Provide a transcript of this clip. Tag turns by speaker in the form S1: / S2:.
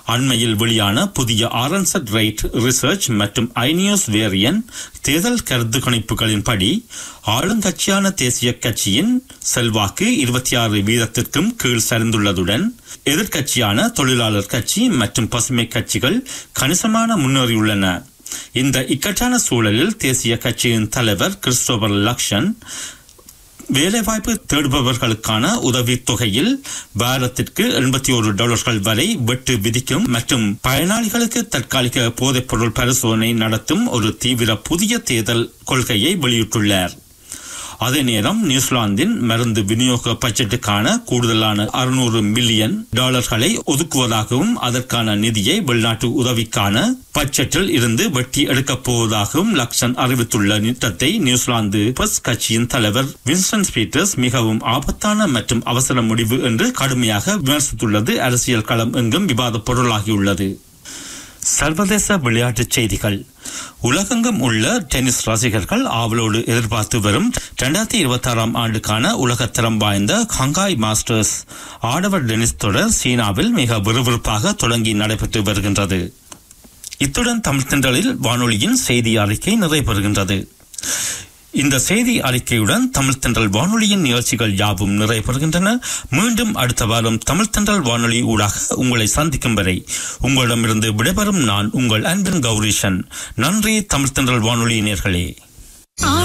S1: அண்மையில் வெளியான புதிய ஆரன்சட் ரைட் ரிசர்ச் மற்றும் ஐனியோஸ் வேரியன் தேர்தல் கருத்து கணிப்புகளின்படி ஆளுங்கட்சியான தேசிய கட்சியின் செல்வாக்கு இருபத்தி ஆறு வீதத்திற்கும் கீழ் சரிந்துள்ளதுடன் எதிர்க்கட்சியான தொழிலாளர் கட்சி மற்றும் பசுமை கட்சிகள் கணிசமான முன்னேறியுள்ளன இந்த இக்கட்டான சூழலில் தேசிய கட்சியின் தலைவர் கிறிஸ்டோபர் லக்ஷன் வேலைவாய்ப்பு தேடுபவர்களுக்கான உதவித் தொகையில் வாரத்திற்கு எண்பத்தி ஒரு டாலர்கள் வரை வெட்டு விதிக்கும் மற்றும் பயனாளிகளுக்கு தற்காலிக போதைப்பொருள் பரிசோதனை நடத்தும் ஒரு தீவிர புதிய தேர்தல் கொள்கையை வெளியிட்டுள்ளார் அதே நேரம் நியூசிலாந்தின் மருந்து விநியோக பட்ஜெட்டுக்கான கூடுதலான அறுநூறு மில்லியன் டாலர்களை ஒதுக்குவதாகவும் அதற்கான நிதியை வெளிநாட்டு உதவிக்கான பட்ஜெட்டில் இருந்து வெட்டி எடுக்கப் போவதாகவும் லக்ஷன் அறிவித்துள்ள திட்டத்தை நியூசிலாந்து பஸ் கட்சியின் தலைவர் வின்ஸ்டன் பீட்டர்ஸ் மிகவும் ஆபத்தான மற்றும் அவசர முடிவு என்று கடுமையாக விமர்சித்துள்ளது அரசியல் களம் எங்கும் விவாத பொருளாகியுள்ளது சர்வதேச விளையாட்டுச் செய்திகள் உலகெங்கும் உள்ள டென்னிஸ் ரசிகர்கள் ஆவலோடு எதிர்பார்த்து வரும் இரண்டாயிரத்தி இருபத்தி ஆறாம் ஆண்டுக்கான உலகத்தரம் வாய்ந்த ஹங்காய் மாஸ்டர்ஸ் ஆடவர் டென்னிஸ் தொடர் சீனாவில் மிக விறுவிறுப்பாக தொடங்கி நடைபெற்று வருகின்றது இத்துடன் தமிழ் தென்றலில் வானொலியின் செய்தி அறிக்கை நிறைவு இந்த செய்தி அறிக்கையுடன் தமிழ் தென்றல் வானொலியின் நிகழ்ச்சிகள் யாவும் நிறைவு மீண்டும் அடுத்த வாரம் தமிழ் தென்றல் வானொலி ஊடாக உங்களை சந்திக்கும் வரை உங்களிடமிருந்து விடைபெறும் நான் உங்கள் அன்பின் கௌரீஷன் நன்றி தமிழ் தென்றல் வானொலி நேர்களே